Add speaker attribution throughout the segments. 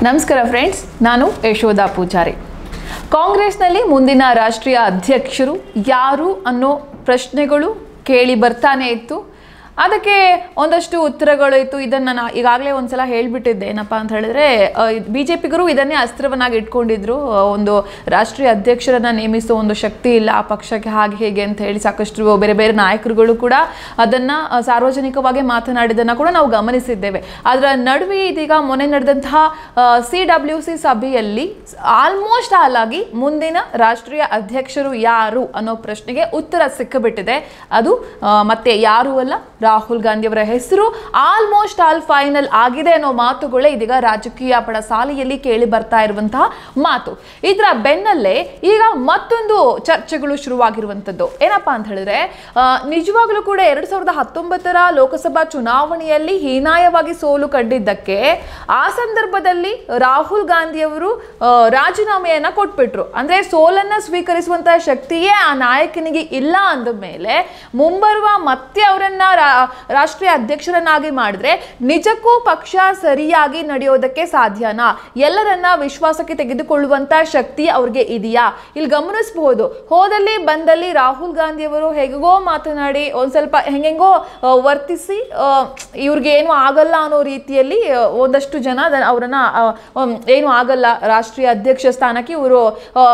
Speaker 1: ನಮಸ್ಕಾರ ಫ್ರೆಂಡ್ಸ್ ನಾನು ಯಶೋಧ ಪೂಜಾರಿ ಕಾಂಗ್ರೆಸ್ನಲ್ಲಿ ಮುಂದಿನ ರಾಷ್ಟ್ರೀಯ ಅಧ್ಯಕ್ಷರು ಯಾರು ಅನ್ನೋ ಪ್ರಶ್ನೆಗಳು ಕೇಳಿ ಬರ್ತಾನೆ ಇತ್ತು ಅದಕ್ಕೆ ಒಂದಷ್ಟು ಉತ್ತರಗಳು ಇತ್ತು ಇದನ್ನು ನಾನು ಈಗಾಗಲೇ ಒಂದ್ಸಲ ಹೇಳಿಬಿಟ್ಟಿದ್ದೆ ಏನಪ್ಪ ಅಂತ ಹೇಳಿದ್ರೆ ಬಿ ಜೆ ಪಿಗರು ಇದನ್ನೇ ಅಸ್ತ್ರವನ್ನಾಗಿ ಇಟ್ಕೊಂಡಿದ್ರು ಆ, ಒಂದು ರಾಷ್ಟ್ರೀಯ ಅಧ್ಯಕ್ಷರನ್ನ ನೇಮಿಸುವ ಒಂದು ಶಕ್ತಿ ಇಲ್ಲ ಆ ಪಕ್ಷಕ್ಕೆ ಹಾಗೆ ಹೇಗೆ ಅಂತ ಹೇಳಿ ಸಾಕಷ್ಟು ಬೇರೆ ಬೇರೆ ನಾಯಕರುಗಳು ಕೂಡ ಅದನ್ನು ಸಾರ್ವಜನಿಕವಾಗಿ ಮಾತನಾಡಿದ್ದನ್ನು ಕೂಡ ನಾವು ಗಮನಿಸಿದ್ದೇವೆ ಅದರ ನಡುವೆ ಇದೀಗ ಮೊನ್ನೆ ನಡೆದಂತಹ ಸಿ ಡಬ್ಲ್ಯೂ ಸಿ ಸಭೆಯಲ್ಲಿ ಆಲ್ಮೋಸ್ಟ್ ಆಲ್ ಆಗಿ ಮುಂದಿನ ರಾಷ್ಟ್ರೀಯ ಅಧ್ಯಕ್ಷರು ಯಾರು ಅನ್ನೋ ಪ್ರಶ್ನೆಗೆ ಉತ್ತರ ಸಿಕ್ಕಿಬಿಟ್ಟಿದೆ ಅದು ಆ, ಮತ್ತೆ ಯಾರು ಅಲ್ಲ ರಾಹುಲ್ ಗಾಂಧಿ ಅವರ ಹೆಸರು ಆಲ್ಮೋಸ್ಟ್ ಆಲ್ ಫೈನಲ್ ಆಗಿದೆ ಅನ್ನೋ ಮಾತುಗಳೇ ಇದೀಗ ರಾಜಕೀಯ ಪಡಸಾಲೆಯಲ್ಲಿ ಕೇಳಿ ಬರ್ತಾ ಇರುವಂತಹ ಮಾತು ಇದರ ಬೆನ್ನಲ್ಲೇ ಈಗ ಮತ್ತೊಂದು ಚರ್ಚೆಗಳು ಶುರುವಾಗಿರುವಂಥದ್ದು ಏನಪ್ಪಾ ಅಂತ ಹೇಳಿದ್ರೆ ಆ, ನಿಜವಾಗ್ಲೂ ಕೂಡ ಎರಡ್ ಸಾವಿರದ ಹತ್ತೊಂಬತ್ತರ ಲೋಕಸಭಾ ಚುನಾವಣೆಯಲ್ಲಿ ಹೀನಾಯವಾಗಿ ಸೋಲು ಕಂಡಿದ್ದಕ್ಕೆ ಆ ಸಂದರ್ಭದಲ್ಲಿ ರಾಹುಲ್ ಗಾಂಧಿ ಅವರು ಆ, ರಾಜೀನಾಮೆಯನ್ನ ಕೊಟ್ಬಿಟ್ರು ಅಂದ್ರೆ ಸೋಲನ್ನ ಸ್ವೀಕರಿಸುವಂತಹ ಶಕ್ತಿಯೇ ಆ ನಾಯಕನಿಗೆ ಇಲ್ಲ ಅಂದ ಮೇಲೆ ಮುಂಬರುವ ಮತ್ತೆ ಅವರನ್ನ ರಾ- ರಾಷ್ಟ್ರೀಯ ಅಧ್ಯಕ್ಷರನ್ನಾಗಿ ಮಾಡಿದ್ರೆ ನಿಜಕ್ಕೂ ಪಕ್ಷ ಸರಿಯಾಗಿ ನಡೆಯೋದಕ್ಕೆ ಸಾಧ್ಯನಾ ಎಲ್ಲರನ್ನ ವಿಶ್ವಾಸಕ್ಕೆ ತೆಗೆದುಕೊಳ್ಳುವಂತ ಶಕ್ತಿ ಅವ್ರಿಗೆ ಇದೆಯಾ ಇಲ್ಲಿ ಗಮನಿಸಬಹುದು ಹೋದಲ್ಲಿ ಬಂದಲ್ಲಿ ರಾಹುಲ್ ಗಾಂಧಿ ಅವರು ಹೇಗೋ ಮಾತನಾಡಿ ಒಂದ್ ಸ್ವಲ್ಪ ಹೆಂಗೆಂಗೋ ಆ, ವರ್ತಿಸಿ ಆ, ಇವ್ರಿಗೆ ಏನು ಆಗಲ್ಲ ಅನ್ನೋ ರೀತಿಯಲ್ಲಿ ಆ, ಒಂದಷ್ಟು ಜನ ಅದ- ಅವರನ್ನ ಆ, ಉಮ್, ಏನು ಆಗಲ್ಲ ರಾಷ್ಟ್ರೀಯ ಅಧ್ಯಕ್ಷ ಸ್ಥಾನಕ್ಕೆ ಇವರು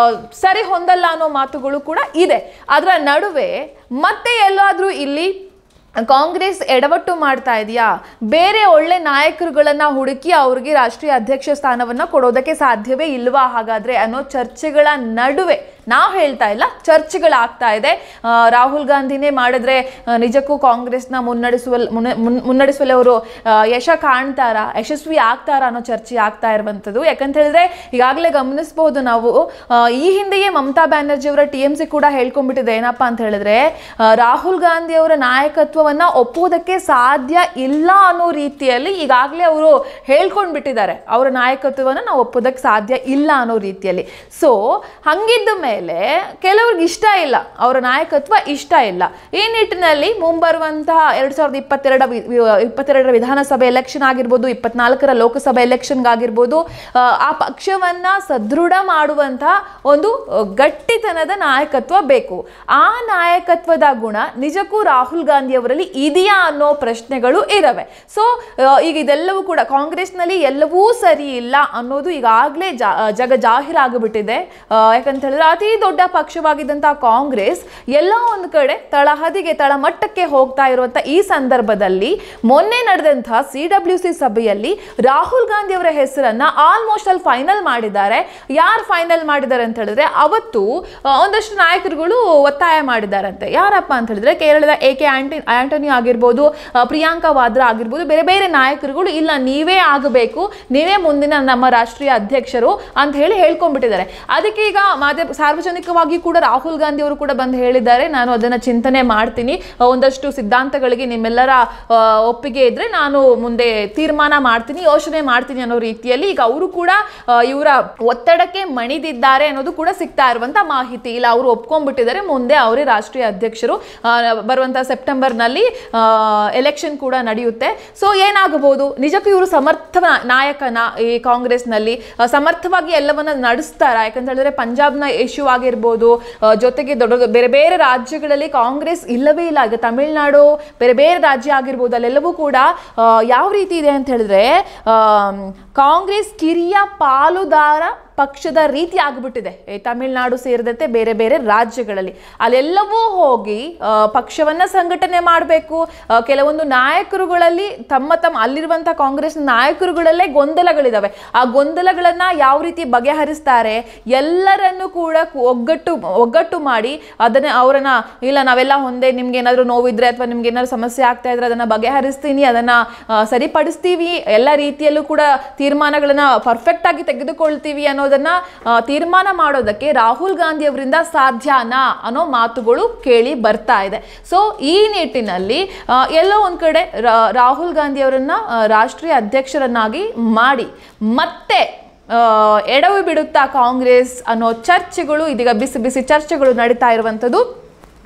Speaker 1: ಸರಿ ಹೊಂದಲ್ಲ ಅನ್ನೋ ಮಾತುಗಳು ಕೂಡ ಇದೆ ಅದರ ನಡುವೆ ಮತ್ತೆ ಎಲ್ಲಾದ್ರೂ ಇಲ್ಲಿ ಕಾಂಗ್ರೆಸ್ ಎಡವಟ್ಟು ಮಾಡ್ತಾ ಇದೆಯಾ ಬೇರೆ ಒಳ್ಳೆ ನಾಯಕರುಗಳನ್ನ ಹುಡುಕಿ ಅವ್ರಿಗೆ ರಾಷ್ಟ್ರೀಯ ಅಧ್ಯಕ್ಷ ಸ್ಥಾನವನ್ನ ಕೊಡೋದಕ್ಕೆ ಸಾಧ್ಯವೇ ಇಲ್ವಾ ಹಾಗಾದ್ರೆ ಅನ್ನೋ ಚರ್ಚೆಗಳ ನಡುವೆ ನಾವು ಹೇಳ್ತಾ ಇಲ್ಲ ಚರ್ಚೆಗಳಾಗ್ತಾ ಇದೆ ಆ, ರಾಹುಲ್ ಗಾಂಧಿನೇ ಮಾಡಿದ್ರೆ ಆ, ನಿಜಕ್ಕೂ ಕಾಂಗ್ರೆಸ್ನ ಮುನ್ನಡೆಸುವಲ್ ಮುನ್ನ- ಮುನ್- ಮುನ್ನಡೆಸುವಲ್ಲಿ ಅವರು ಆ, ಯಶ ಕಾಣ್ತಾರಾ ಯಶಸ್ವಿ ಆಗ್ತಾರಾ ಅನ್ನೋ ಚರ್ಚೆ ಆಗ್ತಾ ಇರುವಂಥದ್ದು ಯಾಕಂತ ಹೇಳಿದ್ರೆ ಈಗಾಗಲೇ ಗಮನಿಸಬಹುದು ನಾವು ಆ, ಈ ಹಿಂದೆಯೇ ಮಮತಾ ಬ್ಯಾನರ್ಜಿ ಅವರ ಟಿ ಎಂ ಸಿ ಕೂಡ ಹೇಳ್ಕೊಂಡ್ಬಿಟ್ಟಿದೆ ಏನಪ್ಪಾ ಅಂತ ಹೇಳಿದ್ರೆ ಆ, ರಾಹುಲ್ ಗಾಂಧಿ ಅವರ ನಾಯಕತ್ವವನ್ನ ಒಪ್ಪುವುದಕ್ಕೆ ಸಾಧ್ಯ ಇಲ್ಲ ಅನ್ನೋ ರೀತಿಯಲ್ಲಿ ಈಗಾಗಲೇ ಅವರು ಹೇಳ್ಕೊಂಡ್ ಬಿಟ್ಟಿದ್ದಾರೆ ಅವರ ನಾಯಕತ್ವವನ್ನು ನಾವು ಒಪ್ಪೋದಕ್ಕೆ ಸಾಧ್ಯ ಇಲ್ಲ ಅನ್ನೋ ರೀತಿಯಲ್ಲಿ ಸೊ ಹಂಗಿದ್ದ ಮೇಲೆ ಕೆಲವ್ರಿಗೆ ಇಷ್ಟ ಇಲ್ಲ ಅವರ ನಾಯಕತ್ವ ಇಷ್ಟ ಇಲ್ಲ ಈ ನಿಟ್ಟಿನಲ್ಲಿ ಮುಂಬರುವಂತಹ ಎರಡ್ ಸಾವಿರದ ಇಪ್ಪತ್ತೆರಡ ವಿ- ವಿ- ಇಪ್ಪತ್ತೆರಡರ ವಿಧಾನಸಭೆ ಎಲೆಕ್ಷನ್ ಆಗಿರ್ಬೋದು ಇಪ್ಪತ್ನಾಲ್ಕರ ಲೋಕಸಭೆ ಎಲೆಕ್ಷನ್ ಆಗಿರ್ಬೋದು ಆ, ಆ ಪಕ್ಷವನ್ನ ಸದೃಢ ಮಾಡುವಂತಹ ಒಂದು ಆ, ಗಟ್ಟಿತನದ ನಾಯಕತ್ವ ಬೇಕು ಆ ನಾಯಕತ್ವದ ಗುಣ ನಿಜಕ್ಕೂ ರಾಹುಲ್ ಗಾಂಧಿ ಅವರಲ್ಲಿ ಇದೆಯಾ ಅನ್ನೋ ಪ್ರಶ್ನೆಗಳು ಇರವೆ ಸೊ ಈಗ ಇದೆಲ್ಲವೂ ಕೂಡ ಕಾಂಗ್ರೆಸ್ನಲ್ಲಿ ಎಲ್ಲವೂ ಸರಿ ಇಲ್ಲ ಅನ್ನೋದು ಈಗಾಗಲೇ ಜಾ ಜಗ ಜಾಹೀರಾಗಿಬಿಟ್ಟಿದೆ ಆ, ಯಾಕಂತ ಹೇಳಿದ್ರೆ ಅತಿ ದೊಡ್ಡ ಪಕ್ಷವಾಗಿದ್ದಂತಹ ಕಾಂಗ್ರೆಸ್ ಎಲ್ಲ ಒಂದು ಕಡೆ ತಳಹದಿಗೆ ತಳಮಟ್ಟಕ್ಕೆ ಹೋಗ್ತಾ ಇರುವಂತ ಈ ಸಂದರ್ಭದಲ್ಲಿ ಮೊನ್ನೆ ನಡೆದಂತಹ ಸಿ ಡಬ್ಲ್ಯೂ ಸಿ ಸಭೆಯಲ್ಲಿ ರಾಹುಲ್ ಗಾಂಧಿ ಅವರ ಹೆಸರನ್ನ ಆಲ್ಮೋಸ್ಟ್ ಅಲ್ಲಿ ಫೈನಲ್ ಮಾಡಿದ್ದಾರೆ ಯಾರು ಫೈನಲ್ ಮಾಡಿದ್ದಾರೆ ಅಂತ ಹೇಳಿದ್ರೆ ಅವತ್ತು ಆ, ಒಂದಷ್ಟು ನಾಯಕರುಗಳು ಒತ್ತಾಯ ಮಾಡಿದ್ದಾರಂತೆ ಯಾರಪ್ಪ ಅಂತ ಹೇಳಿದ್ರೆ ಕೇರಳದ ಎ ಕೆ ಆಂಟಿ ಆಂಟನಿ ಆಗಿರ್ಬೋದು ಆ, ಪ್ರಿಯಾಂಕಾ ವಾದ್ರಾ ಆಗಿರ್ಬೋದು ಬೇರೆ ಬೇರೆ ನಾಯಕರುಗಳು ಇಲ್ಲ ನೀವೇ ಆಗಬೇಕು ನೀವೇ ಮುಂದಿನ ನಮ್ಮ ರಾಷ್ಟ್ರೀಯ ಅಧ್ಯಕ್ಷರು ಅಂತ ಹೇಳಿ ಹೇಳ್ಕೊಂಡ್ಬಿಟ್ಟಿದ್ದಾರೆ ಅದಕ್ಕೆ ಈಗ ಮಾಧ್ಯಮ ಸಾರ್ವಜನಿಕವಾಗಿ ಕೂಡ ರಾಹುಲ್ ಗಾಂಧಿ ಅವರು ಕೂಡ ಬಂದು ಹೇಳಿದ್ದಾರೆ ನಾನು ಅದನ್ನ ಚಿಂತನೆ ಮಾಡ್ತೀನಿ ಆ, ಒಂದಷ್ಟು ಸಿದ್ಧಾಂತಗಳಿಗೆ ನಿಮ್ಮೆಲ್ಲರ ಆ, ಒಪ್ಪಿಗೆ ಇದ್ರೆ ನಾನು ಮುಂದೆ ತೀರ್ಮಾನ ಮಾಡ್ತೀನಿ ಯೋಚನೆ ಮಾಡ್ತೀನಿ ಅನ್ನೋ ರೀತಿಯಲ್ಲಿ ಈಗ ಅವರು ಕೂಡ ಆ, ಇವರ ಒತ್ತಡಕ್ಕೆ ಮಣಿದಿದ್ದಾರೆ ಅನ್ನೋದು ಕೂಡ ಸಿಗ್ತಾ ಇರುವಂತ ಮಾಹಿತಿ ಇಲ್ಲ ಅವರು ಒಪ್ಕೊಂಡ್ಬಿಟ್ಟಿದ್ದಾರೆ ಮುಂದೆ ಅವರೇ ರಾಷ್ಟ್ರೀಯ ಅಧ್ಯಕ್ಷರು ಆ, ಬರುವಂತ ಸೆಪ್ಟೆಂಬರ್ನಲ್ಲಿ ಎಲೆಕ್ಷನ್ ಕೂಡ ನಡೆಯುತ್ತೆ ಸೊ ಏನಾಗಬಹುದು ನಿಜಕ್ಕೂ ಇವರು ಸಮರ್ಥ ನಾ- ನಾಯಕನ ಈ ಕಾಂಗ್ರೆಸ್ನಲ್ಲಿ ಆ, ಸಮರ್ಥವಾಗಿ ಎಲ್ಲವನ್ನ ನಡೆಸ್ತಾರ ಯಾಕಂತ ಹೇಳಿದ್ರೆ ಪಂಜಾಬ್ನ ಇಶ್ಯೂ ಆಗಿರ್ಬೋದು ಆ, ಜೊತೆಗೆ ದೊಡ್ಡ ದೊಡ್ಡ ಬೇರೆ ಬೇರೆ ರಾಜ್ಯಗಳಲ್ಲಿ ಕಾಂಗ್ರೆಸ್ ಇಲ್ಲವೇ ಇಲ್ಲ ಈಗ ತಮಿಳುನಾಡು ಬೇರೆ ಬೇರೆ ರಾಜ್ಯ ಆಗಿರ್ಬೋದು ಅಲ್ಲೆಲ್ಲವೂ ಕೂಡ ಆ, ಯಾವ ರೀತಿ ಇದೆ ಅಂತ ಹೇಳಿದ್ರೆ ಆಮ್, ಕಾಂಗ್ರೆಸ್ ಕಿರಿಯ ಪಾಲುದಾರ ಪಕ್ಷದ ರೀತಿ ಆಗಿಬಿಟ್ಟಿದೆ ಈ ತಮಿಳುನಾಡು ಸೇರಿದಂತೆ ಬೇರೆ ಬೇರೆ ರಾಜ್ಯಗಳಲ್ಲಿ ಅಲ್ಲೆಲ್ಲವೂ ಹೋಗಿ ಆ, ಪಕ್ಷವನ್ನ ಸಂಘಟನೆ ಮಾಡಬೇಕು ಕೆಲವೊಂದು ನಾಯಕರುಗಳಲ್ಲಿ ತಮ್ಮ ತಮ್ಮ ಅಲ್ಲಿರುವಂತಹ ಕಾಂಗ್ರೆಸ್ ನಾಯಕರುಗಳಲ್ಲೇ ಗೊಂದಲಗಳಿದಾವೆ ಆ ಗೊಂದಲಗಳನ್ನ ಯಾವ ರೀತಿ ಬಗೆಹರಿಸ್ತಾರೆ ಎಲ್ಲರನ್ನು ಕೂಡ ಕು- ಒಗ್ಗಟ್ಟು ಒಗ್ಗಟ್ಟು ಮಾಡಿ ಅದನ್ನ ಅವರನ್ನ ಇಲ್ಲ ನಾವೆಲ್ಲ ಒಂದೇ ನಿಮ್ಗೆ ಏನಾದ್ರು ನೋವಿದ್ರೆ ಅಥವಾ ನಿಮ್ಗೆ ಏನಾದ್ರು ಸಮಸ್ಯೆ ಆಗ್ತಾ ಇದ್ರೆ ಅದನ್ನ ಬಗೆಹರಿಸ್ತೀನಿ ಅದನ್ನ ಆ, ಸರಿಪಡಿಸ್ತೀವಿ ಎಲ್ಲ ರೀತಿಯಲ್ಲೂ ಕೂಡ ತೀರ್ಮಾನಗಳನ್ನ ಪರ್ಫೆಕ್ಟ್ ಆಗಿ ತೆಗೆದುಕೊಳ್ತೀವಿ ಅನ್ನೋದನ್ನ ಆ, ತೀರ್ಮಾನ ಮಾಡೋದಕ್ಕೆ ರಾಹುಲ್ ಗಾಂಧಿ ಅವರಿಂದ ಸಾಧ್ಯನಾ ಅನ್ನೋ ಮಾತುಗಳು ಕೇಳಿ ಬರ್ತಾ ಇದೆ ಸೊ ಈ ನಿಟ್ಟಿನಲ್ಲಿ ಆ, ಎಲ್ಲೋ ಒಂದ್ ಕಡೆ ರಾ- ರಾಹುಲ್ ಗಾಂಧಿ ಅವರನ್ನ ಆ, ರಾಷ್ಟ್ರೀಯ ಅಧ್ಯಕ್ಷರನ್ನಾಗಿ ಮಾಡಿ ಮತ್ತೆ ಆ, ಎಡವಿ ಬಿಡುತ್ತಾ ಕಾಂಗ್ರೆಸ್ ಅನ್ನೋ ಚರ್ಚೆಗಳು ಇದೀಗ ಬಿಸಿ ಬಿಸಿ ಚರ್ಚೆಗಳು ನಡೀತಾ ಇರುವಂಥದ್ದು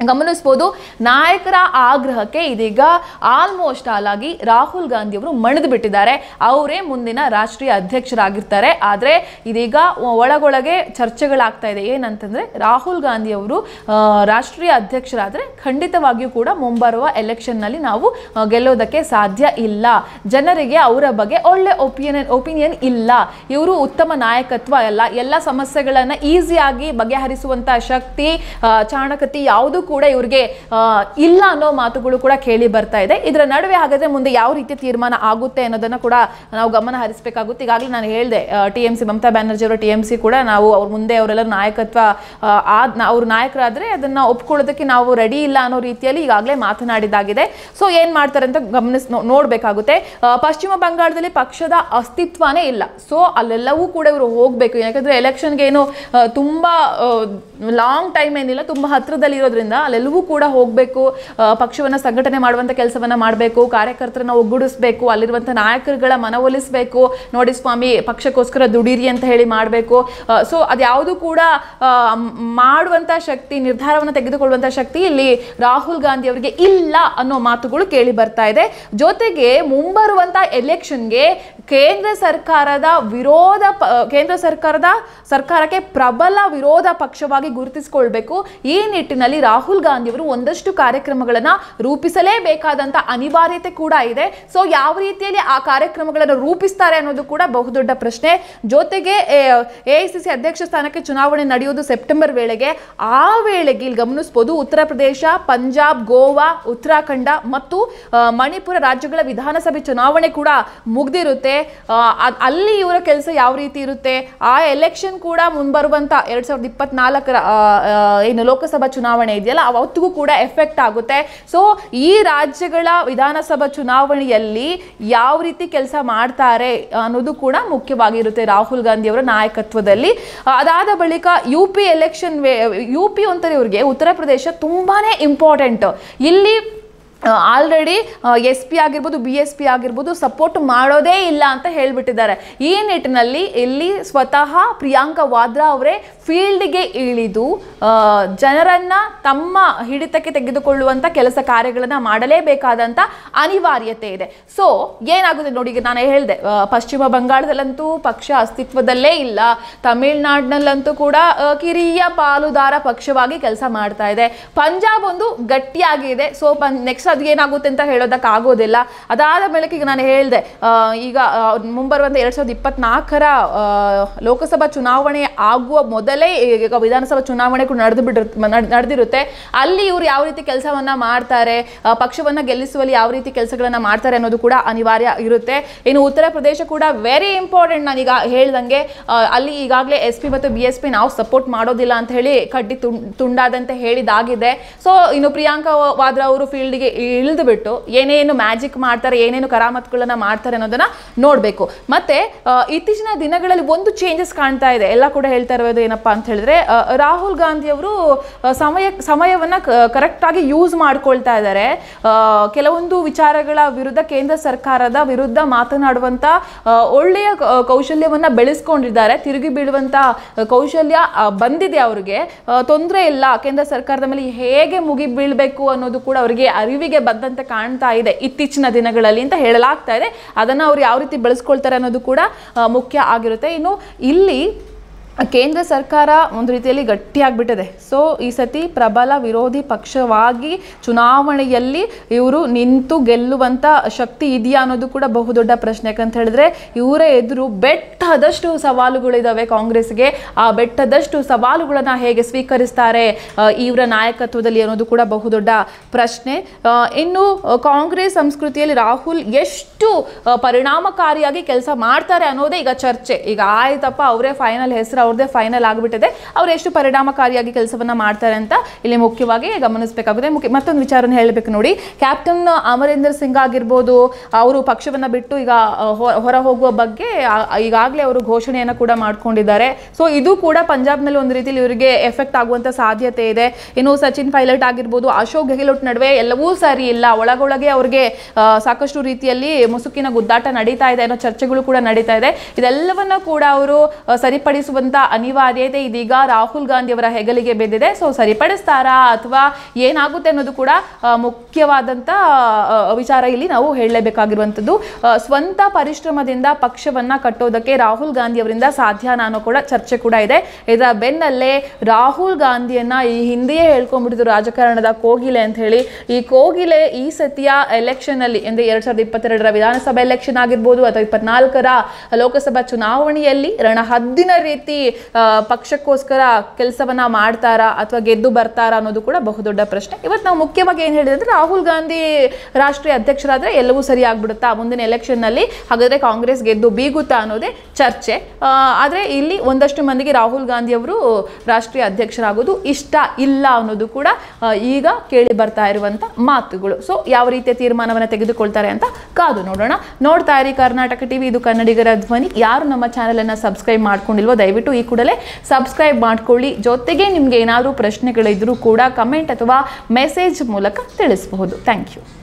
Speaker 1: ಗಮನಿಸ್ಬೋದು ನಾಯಕರ ಆಗ್ರಹಕ್ಕೆ ಇದೀಗ ಆಲ್ಮೋಸ್ಟ್ ಆಲ್ ಆಗಿ ರಾಹುಲ್ ಗಾಂಧಿ ಅವರು ಮಣಿದು ಬಿಟ್ಟಿದ್ದಾರೆ ಅವರೇ ಮುಂದಿನ ರಾಷ್ಟ್ರೀಯ ಅಧ್ಯಕ್ಷರಾಗಿರ್ತಾರೆ ಆದರೆ ಇದೀಗ ಒಳಗೊಳಗೆ ಚರ್ಚೆಗಳಾಗ್ತಾ ಇದೆ ಏನಂತಂದ್ರೆ ರಾಹುಲ್ ಗಾಂಧಿ ಅವರು ಆ, ರಾಷ್ಟ್ರೀಯ ಅಧ್ಯಕ್ಷರಾದರೆ ಖಂಡಿತವಾಗಿಯೂ ಕೂಡ ಮುಂಬರುವ ಎಲೆಕ್ಷನ್ನಲ್ಲಿ ನಾವು ಆ, ಗೆಲ್ಲೋದಕ್ಕೆ ಸಾಧ್ಯ ಇಲ್ಲ ಜನರಿಗೆ ಅವರ ಬಗ್ಗೆ ಒಳ್ಳೆ ಒಪಿನಿಯನ್ ಒಪಿನಿಯನ್ ಇಲ್ಲ ಇವರು ಉತ್ತಮ ನಾಯಕತ್ವ ಅಲ್ಲ ಎಲ್ಲ ಸಮಸ್ಯೆಗಳನ್ನು ಈಸಿಯಾಗಿ ಬಗೆಹರಿಸುವಂತ ಶಕ್ತಿ ಆ, ಚಾಣಕತಿ ಯಾವುದು ಕೂಡ ಇವ್ರಿಗೆ ಆ, ಇಲ್ಲ ಅನ್ನೋ ಮಾತುಗಳು ಕೂಡ ಕೇಳಿ ಬರ್ತಾ ಇದೆ ಇದರ ನಡುವೆ ಹಾಗಾದ್ರೆ ಮುಂದೆ ಯಾವ ರೀತಿ ತೀರ್ಮಾನ ಆಗುತ್ತೆ ಅನ್ನೋದನ್ನ ಕೂಡ ನಾವು ಗಮನ ಹರಿಸಬೇಕಾಗುತ್ತೆ ಈಗಾಗಲೇ ನಾನು ಹೇಳಿದೆ T M C Mamata Banerjee ಅವರ ಟಿ ಎಂ ಸಿ ಕೂಡ ನಾವು ಅವ್ರ ಮುಂದೆ ಅವರೆಲ್ಲ ನಾಯಕತ್ವ ಆ, ಆದ್ ಅವ್ರ ನಾಯಕರಾದ್ರೆ ಅದನ್ನ ಒಪ್ಕೊಳ್ಳೋದಕ್ಕೆ ನಾವು ರೆಡಿ ಇಲ್ಲ ಅನ್ನೋ ರೀತಿಯಲ್ಲಿ ಈಗಾಗಲೇ ಮಾತನಾಡಿದಾಗಿದೆ ಸೊ ಏನ್ ಮಾಡ್ತಾರೆ ಅಂತ ಗಮನಿಸ್ ನೋ- ನೋಡ್ಬೇಕಾಗುತ್ತೆ ಆ, ಪಶ್ಚಿಮ ಬಂಗಾಳದಲ್ಲಿ ಪಕ್ಷದ ಅಸ್ತಿತ್ವನೇ ಇಲ್ಲ ಸೊ ಅಲ್ಲೆಲ್ಲವೂ ಕೂಡ ಇವರು ಹೋಗ್ಬೇಕು ಯಾಕಂದ್ರೆ ಎಲೆಕ್ಷನ್ಗೆ ಏನು ಆ, ತುಂಬಾ ಲಾಂಗ್ ಟೈಮ್ ಏನಿಲ್ಲ ತುಂಬಾ ಹತ್ರದಲ್ಲಿ ಇರೋದ್ರಿಂದ ಅಲ್ಲೆಲ್ಲವೂ ಕೂಡ ಹೋಗಬೇಕು ಪಕ್ಷವನ್ನ ಸಂಘಟನೆ ಮಾಡುವಂತ ಕೆಲಸವನ್ನ ಮಾಡಬೇಕು ಕಾರ್ಯಕರ್ತರನ್ನ ಒಗ್ಗೂಡಿಸ್ಬೇಕು ಅಲ್ಲಿರುವಂತ ನಾಯಕರುಗಳ ಮನವೊಲಿಸಬೇಕು ನೋಡಿ ಸ್ವಾಮಿ ಪಕ್ಷಕ್ಕೋಸ್ಕರ ದುಡೀರಿ ಅಂತ ಹೇಳಿ ಮಾಡಬೇಕು ಸೊ ಅದ್ಯಾವುದು ಕೂಡ ಆ, ಮ್- ಮಾಡುವಂತ ಶಕ್ತಿ ನಿರ್ಧಾರವನ್ನು ತೆಗೆದುಕೊಳ್ಳುವಂತ ಶಕ್ತಿ ಇಲ್ಲಿ ರಾಹುಲ್ ಗಾಂಧಿ ಅವರಿಗೆ ಇಲ್ಲ ಅನ್ನೋ ಮಾತುಗಳು ಕೇಳಿ ಬರ್ತಾ ಇದೆ ಜೊತೆಗೆ ಮುಂಬರುವಂತ ಎಲೆಕ್ಷನ್ಗೆ ಕೇಂದ್ರ ಸರ್ಕಾರದ ವಿರೋಧ ಪ- ಕೇಂದ್ರ ಸರ್ಕಾರದ ಸರ್ಕಾರಕ್ಕೆ ಪ್ರಬಲ ವಿರೋಧ ಪಕ್ಷವಾಗಿ ಗುರುತಿಸಿಕೊಳ್ಬೇಕು ಈ ನಿಟ್ಟಿನಲ್ಲಿ ರಾಹುಲ್ ಗಾಂಧಿ ಅವರು ಒಂದಷ್ಟು ಕಾರ್ಯಕ್ರಮಗಳನ್ನ ರೂಪಿಸಲೇಬೇಕಾದಂತ ಅನಿವಾರ್ಯತೆ ಕೂಡ ಇದೆ ಸೊ ಯಾವ ರೀತಿಯಲ್ಲಿ ಆ ಕಾರ್ಯಕ್ರಮಗಳನ್ನು ರೂಪಿಸ್ತಾರೆ ಅನ್ನೋದು ಕೂಡ ಬಹುದೊಡ್ಡ ಪ್ರಶ್ನೆ ಜೊತೆಗೆ ಎಐಸಿಸಿ ಅಧ್ಯಕ್ಷ ಸ್ಥಾನಕ್ಕೆ ಚುನಾವಣೆ ನಡೆಯೋದು ಸೆಪ್ಟೆಂಬರ್ ವೇಳೆಗೆ ಆ ವೇಳೆಗೆ ಇಲ್ಲಿ ಗಮನಿಸಬಹುದು ಉತ್ತರ ಪ್ರದೇಶ ಪಂಜಾಬ್ ಗೋವಾ ಉತ್ತರಾಖಂಡ ಮತ್ತು ಆ, ಮಣಿಪುರ ರಾಜ್ಯಗಳ ವಿಧಾನಸಭೆ ಚುನಾವಣೆ ಕೂಡ ಮುಗ್ದಿರುತ್ತೆ ಆ, ಅದ್- ಅಲ್ಲಿ ಇವರ ಕೆಲಸ ಯಾವ ರೀತಿ ಇರುತ್ತೆ ಆ ಎಲೆಕ್ಷನ್ ಕೂಡ ಮುಂಬರುವಂತ ಎರಡ್ ಸಾವಿರದ ಇಪ್ಪತ್ನಾಲ್ಕರ ಆ, ಆ, ಏನು ಲೋಕಸಭಾ ಚುನಾವಣೆ ಇದೆಯಲ್ಲ ಅವತ್ತಿಗೂ ಕೂಡ ಎಫೆಕ್ಟ್ ಆಗುತ್ತೆ ಸೊ ಈ ರಾಜ್ಯಗಳ ವಿಧಾನಸಭಾ ಚುನಾವಣೆಯಲ್ಲಿ ಯಾವ ರೀತಿ ಕೆಲಸ ಮಾಡ್ತಾರೆ ಅನ್ನೋದು ಕೂಡ ಮುಖ್ಯವಾಗಿರುತ್ತೆ ರಾಹುಲ್ ಗಾಂಧಿ ಅವರ ನಾಯಕತ್ವದಲ್ಲಿ ಆ, ಅದಾದ ಬಳಿಕ U P election U P ಅಂತಾರೆ ಇವ್ರಿಗೆ ಉತ್ತರ ಪ್ರದೇಶ ತುಂಬಾನೇ ಇಂಪಾರ್ಟೆಂಟ್ ಇಲ್ಲಿ ಆಲ್ರೆಡಿ ಎಸ್ ಪಿ ಆಗಿರ್ಬೋದು ಬಿ ಎಸ್ ಪಿ ಆಗಿರ್ಬೋದು ಸಪೋರ್ಟ್ ಮಾಡೋದೇ ಇಲ್ಲ ಅಂತ ಹೇಳ್ಬಿಟ್ಟಿದ್ದಾರೆ ಈ ನಿಟ್ಟಿನಲ್ಲಿ ಇಲ್ಲಿ ಸ್ವತಃ ಪ್ರಿಯಾಂಕಾ ವಾದ್ರಾ ಅವರೇ ಫೀಲ್ಡ್ಗೆ ಇಳಿದು ಆ, ಜನರನ್ನ ತಮ್ಮ ಹಿಡಿತಕ್ಕೆ ತೆಗೆದುಕೊಳ್ಳುವಂತ ಕೆಲಸ ಕಾರ್ಯಗಳನ್ನ ಮಾಡಲೇಬೇಕಾದಂತ ಅನಿವಾರ್ಯತೆ ಇದೆ ಸೊ ಏನಾಗುತ್ತೆ ನೋಡಿ ಈಗ ನಾನು ಹೇಳಿದೆ ಆ, ಪಶ್ಚಿಮ ಬಂಗಾಳದಲ್ಲಂತೂ ಪಕ್ಷ ಅಸ್ತಿತ್ವದಲ್ಲೇ ಇಲ್ಲ ತಮಿಳ್ನಾಡಿನಲ್ಲಂತೂ ಕೂಡ ಆ, ಕಿರಿಯ ಪಾಲುದಾರ ಪಕ್ಷವಾಗಿ ಕೆಲಸ ಮಾಡ್ತಾ ಇದೆ ಪಂಜಾಬ್ ಒಂದು ಗಟ್ಟಿಯಾಗಿದೆ ಸೊ ನೆಕ್ಸ್ಟ್ ಅದು ಏನಾಗುತ್ತೆ ಅಂತ ಹೇಳೋದಕ್ಕೆ ಆಗೋದಿಲ್ಲ ಅದಾದ ಬಳಿಕ ಈಗ ನಾನು ಹೇಳಿದೆ ಈಗ ಆ, ಮುಂಬರುವಂತ ಎರಡ್ ಸಾವಿರದ ಇಪ್ಪತ್ನಾಲ್ಕರ ಆ, ಲೋಕಸಭಾ ಚುನಾವಣೆ ಆಗುವ ಮೊದಲೇ ಈಗ ವಿಧಾನಸಭಾ ಚುನಾವಣೆ ಕೂಡ ನಡೆದು ಬಿಟ್ಟಿರುತ್ತೆ ನಡೆದಿರುತ್ತೆ ಅಲ್ಲಿ ಇವರು ಯಾವ ರೀತಿ ಕೆಲಸವನ್ನ ಮಾಡ್ತಾರೆ ಆ, ಪಕ್ಷವನ್ನ ಗೆಲ್ಲಿಸುವಲ್ಲಿ ಯಾವ ರೀತಿ ಕೆಲಸಗಳನ್ನ ಮಾಡ್ತಾರೆ ಅನ್ನೋದು ಕೂಡ ಅನಿವಾರ್ಯ ಇರುತ್ತೆ ಇನ್ನು ಉತ್ತರ ಪ್ರದೇಶ ಕೂಡ ವೆರಿ ಇಂಪಾರ್ಟೆಂಟ್ ನಾನೀಗ ಹೇಳ್ದಂಗೆ ಆ, ಅಲ್ಲಿ ಈಗಾಗಲೇ ಎಸ್ ಪಿ ಮತ್ತು ಬಿ ಎಸ್ ಪಿ ನಾವು ಸಪೋರ್ಟ್ ಮಾಡೋದಿಲ್ಲ ಅಂತ ಹೇಳಿ ಕಡ್ಡಿ ತುಂ- ತುಂಡಾದಂತೆ ಹೇಳಿದಾಗಿದೆ ಸೊ ಇನ್ನು ಪ್ರಿಯಾಂಕಾ ವಾದ್ರಾ ಅವರು ಫೀಲ್ಡ್ಗೆ ಇಳಿದು ಬಿಟ್ಟು ಏನೇನು ಮ್ಯಾಜಿಕ್ ಮಾಡ್ತಾರೆ ಏನೇನು ಕರಾಮತ್ಗಳನ್ನ ಮಾಡ್ತಾರೆ ಅನ್ನೋದನ್ನ ನೋಡಬೇಕು ಮತ್ತೆ ಆ, ಇತ್ತೀಚಿನ ದಿನಗಳಲ್ಲಿ ಒಂದು ಚೇಂಜಸ್ ಕಾಣ್ತಾ ಇದೆ ಎಲ್ಲ ಕೂಡ ಹೇಳ್ತಾ ಇರೋದು ಏನಪ್ಪಾ ಅಂತ ಹೇಳಿದ್ರೆ ಆ, ರಾಹುಲ್ ಗಾಂಧಿ ಅವರು ಆ, ಸಮಯ ಸಮಯವನ್ನ ಕರೆಕ್ಟ್ ಆಗಿ ಯೂಸ್ ಮಾಡ್ಕೊಳ್ತಾ ಇದ್ದಾರೆ ಆ, ಕೆಲವೊಂದು ವಿಚಾರಗಳ ವಿರುದ್ಧ ಕೇಂದ್ರ ಸರ್ಕಾರದ ವಿರುದ್ಧ ಮಾತನಾಡುವಂತ ಆ, ಒಳ್ಳೆಯ ಕ- ಕೌಶಲ್ಯವನ್ನ ಬೆಳೆಸ್ಕೊಂಡಿದ್ದಾರೆ ತಿರುಗಿ ಬೀಳುವಂತ ಕೌಶಲ್ಯ ಆ, ಬಂದಿದೆ ಅವ್ರಿಗೆ ತೊಂದರೆ ಇಲ್ಲ ಕೇಂದ್ರ ಸರ್ಕಾರದ ಮೇಲೆ ಹೇಗೆ ಮುಗಿ ಬೀಳ್ಬೇಕು ಅನ್ನೋದು ಕೂಡ ಅವರಿಗೆ ಅರಿವಿಗೆ ಬಂದಂತೆ ಕಾಣ್ತಾ ಇದೆ ಇತ್ತೀಚಿನ ದಿನಗಳಲ್ಲಿ ಅಂತ ಹೇಳಲಾಗ್ತಾ ಇದೆ ಅದನ್ನ ಅವ್ರು ಯಾವ ರೀತಿ ಬೆಳೆಸ್ಕೊಳ್ತಾರೆ ಅನ್ನೋದು ಕೂಡ ಆ, ಮುಖ್ಯ ಆಗಿರುತ್ತೆ ಇನ್ನು ಇಲ್ಲಿ ಕೇಂದ್ರ ಸರ್ಕಾರ ಒಂದು ರೀತಿಯಲ್ಲಿ ಗಟ್ಟಿಯಾಗ್ಬಿಟ್ಟಿದೆ ಸೊ ಈ ಸತಿ ಪ್ರಬಲ ವಿರೋಧಿ ಪಕ್ಷವಾಗಿ ಚುನಾವಣೆಯಲ್ಲಿ ಇವರು ನಿಂತು ಗೆಲ್ಲುವಂತ ಶಕ್ತಿ ಇದೆಯಾ ಅನ್ನೋದು ಕೂಡ ಬಹುದೊಡ್ಡ ಪ್ರಶ್ನೆ ಯಾಕಂತ ಹೇಳಿದ್ರೆ ಇವರ ಎದುರು ಬೆಟ್ಟದಷ್ಟು ಸವಾಲುಗಳಿದಾವೆ ಕಾಂಗ್ರೆಸ್ಗೆ ಆ ಬೆಟ್ಟದಷ್ಟು ಸವಾಲುಗಳನ್ನ ಹೇಗೆ ಸ್ವೀಕರಿಸ್ತಾರೆ ಆ, ಇವರ ನಾಯಕತ್ವದಲ್ಲಿ ಅನ್ನೋದು ಕೂಡ ಬಹುದೊಡ್ಡ ಪ್ರಶ್ನೆ ಆ, ಇನ್ನು ಆ, ಕಾಂಗ್ರೆಸ್ ಸಂಸ್ಕೃತಿಯಲ್ಲಿ ರಾಹುಲ್ ಎಷ್ಟು ಆ, ಪರಿಣಾಮಕಾರಿಯಾಗಿ ಕೆಲಸ ಮಾಡ್ತಾರೆ ಅನ್ನೋದೇ ಈಗ ಚರ್ಚೆ ಈಗ ಆಯ್ತಪ್ಪ ಅವರೇ ಫೈನಲ್ ಹೆಸರು ಅವ್ರದ್ದೇ ಫೈನಲ್ ಆಗಿಬಿಟ್ಟಿದೆ ಅವ್ರು ಎಷ್ಟು ಪರಿಣಾಮಕಾರಿಯಾಗಿ ಕೆಲಸವನ್ನ ಮಾಡ್ತಾರೆ ಅಂತ ಇಲ್ಲಿ ಮುಖ್ಯವಾಗಿ ಗಮನಿಸಬೇಕಾಗುತ್ತೆ ಮುಖ್ಯ ಮತ್ತೊಂದು ವಿಚಾರನ ಹೇಳಬೇಕು ನೋಡಿ ಕ್ಯಾಪ್ಟನ್ ಅಮರೇಂದರ್ ಸಿಂಗ್ ಆಗಿರ್ಬೋದು ಅವರು ಪಕ್ಷವನ್ನ ಬಿಟ್ಟು ಈಗ ಆ, ಹೊ- ಹೊರ ಹೋಗುವ ಬಗ್ಗೆ ಈಗಾಗಲೇ ಅವರು ಘೋಷಣೆಯನ್ನು ಕೂಡ ಮಾಡ್ಕೊಂಡಿದ್ದಾರೆ ಸೊ ಇದು ಕೂಡ ಪಂಜಾಬ್ನಲ್ಲಿ ಒಂದು ರೀತಿಯಲ್ಲಿ ಇವರಿಗೆ ಎಫೆಕ್ಟ್ ಆಗುವಂತ ಸಾಧ್ಯತೆ ಇದೆ ಇನ್ನು ಸಚಿನ್ ಪೈಲಟ್ ಆಗಿರ್ಬೋದು ಅಶೋಕ್ ಗೆಹ್ಲೋಟ್ ನಡುವೆ ಎಲ್ಲವೂ ಸರಿ ಇಲ್ಲ ಒಳಗೊಳಗೆ ಅವ್ರಿಗೆ ಆ, ಸಾಕಷ್ಟು ರೀತಿಯಲ್ಲಿ ಮುಸುಕಿನ ಗುದ್ದಾಟ ನಡೀತಾ ಇದೆ ಅನ್ನೋ ಚರ್ಚೆಗಳು ಕೂಡ ನಡೀತಾ ಇದೆ ಇದೆಲ್ಲವನ್ನ ಕೂಡ ಅವರು ಆ, ಸರಿಪಡಿಸುವಂತ ಸರಿಪಡಿಸುವಂತ ಅನಿವಾರ್ಯತೆ ಇದೀಗ ರಾಹುಲ್ ಗಾಂಧಿ ಅವರ ಹೆಗಲಿಗೆ ಬಿದ್ದಿದೆ ಸೊ ಸರಿಪಡಿಸ್ತಾರಾ ಅಥವಾ ಏನಾಗುತ್ತೆ ಅನ್ನೋದು ಕೂಡ ಆ, ಮುಖ್ಯವಾದಂತ ಆ, ವಿಚಾರ ಇಲ್ಲಿ ನಾವು ಹೇಳಲೇಬೇಕಾಗಿರುವಂಥದ್ದು ಆ, ಸ್ವಂತ ಪರಿಶ್ರಮದಿಂದ ಪಕ್ಷವನ್ನ ಕಟ್ಟೋದಕ್ಕೆ ರಾಹುಲ್ ಗಾಂಧಿ ಅವರಿಂದ ಸಾಧ್ಯನಾ ಅನ್ನೋ ಕೂಡ ಚರ್ಚೆ ಕೂಡ ಇದೆ ಇದರ ಬೆನ್ನಲ್ಲೇ ರಾಹುಲ್ ಗಾಂಧಿಯನ್ನ ಈ ಹಿಂದೆಯೇ ಹೇಳ್ಕೊಂಡ್ಬಿಟ್ಟಿದ್ರು ರಾಜಕಾರಣದ ಕೋಗಿಲೆ ಅಂತ ಹೇಳಿ ಈ ಕೋಗಿಲೆ ಈ ಸತಿಯ ಎಲೆಕ್ಷನ್ ಅಲ್ಲಿ ಅಂದ್ರೆ ಎರಡ್ ಸಾವಿರದ ಇಪ್ಪತ್ತೆರಡರ ವಿಧಾನಸಭಾ ಎಲೆಕ್ಷನ್ ಆಗಿರ್ಬೋದು ಅಥವಾ ಇಪ್ಪತ್ನಾಲ್ಕರ ಲೋಕಸಭಾ ಚುನಾವಣೆಯಲ್ಲಿ ರಣಹದ್ದಿನ ರೀತಿ ಆ, ಪಕ್ಷಕ್ಕೋಸ್ಕರ ಕೆಲಸವನ್ನ ಮಾಡ್ತಾರಾ ಅಥವಾ ಗೆದ್ದು ಬರ್ತಾರಾ ಅನ್ನೋದು ಕೂಡ ಬಹುದೊಡ್ಡ ಪ್ರಶ್ನೆ ಇವತ್ತು ನಾವು ಮುಖ್ಯವಾಗಿ ಏನು ಹೇಳಿದ್ರೆ ಅಂದ್ರೆ ರಾಹುಲ್ ಗಾಂಧಿ ರಾಷ್ಟ್ರೀಯ ಅಧ್ಯಕ್ಷರಾದ್ರೆ ಎಲ್ಲವೂ ಸರಿ ಆಗ್ಬಿಡುತ್ತಾ ಮುಂದಿನ ಎಲೆಕ್ಷನ್ ನಲ್ಲಿ ಹಾಗಾದ್ರೆ ಕಾಂಗ್ರೆಸ್ ಗೆದ್ದು ಬೀಗುತ್ತಾ ಅನ್ನೋದೇ ಚರ್ಚೆ ಆ, ಆದ್ರೆ ಇಲ್ಲಿ ಒಂದಷ್ಟು ಮಂದಿಗೆ ರಾಹುಲ್ ಗಾಂಧಿ ಅವರು ರಾಷ್ಟ್ರೀಯ ಅಧ್ಯಕ್ಷರಾಗೋದು ಇಷ್ಟ ಇಲ್ಲ ಅನ್ನೋದು ಕೂಡ ಆ, ಈಗ ಕೇಳಿ ಬರ್ತಾ ಇರುವಂತ ಮಾತುಗಳು ಸೊ ಯಾವ ರೀತಿಯ ತೀರ್ಮಾನವನ್ನು ತೆಗೆದುಕೊಳ್ತಾರೆ ಅಂತ ಕಾದು ನೋಡೋಣ ನೋಡ್ತಾ ಇರಿ ಕರ್ನಾಟಕ ಟಿವಿ ಇದು ಕನ್ನಡಿಗರ ಧ್ವನಿ ಯಾರು ನಮ್ಮ ಚಾನೆಲ್ ಅನ್ನ ಸಬ್ಸ್ಕ್ರೈಬ್ ಮಾಡ್ಕೊಂಡಿಲ್ವೋ ದಯವಿಟ್ಟು ಈ ಕೂಡಲೇ ಸಬ್ಸ್ಕ್ರೈಬ್ ಮಾಡ್ಕೊಳ್ಳಿ ಜೊತೆಗೆ ನಿಮ್ಗೆ ಏನಾದರೂ ಪ್ರಶ್ನೆಗಳಿದ್ರೂ ಕೂಡ ಕಮೆಂಟ್ ಅಥವಾ ಮೆಸೇಜ್ ಮೂಲಕ ತಿಳಿಸಬಹುದು ಥ್ಯಾಂಕ್ ಯು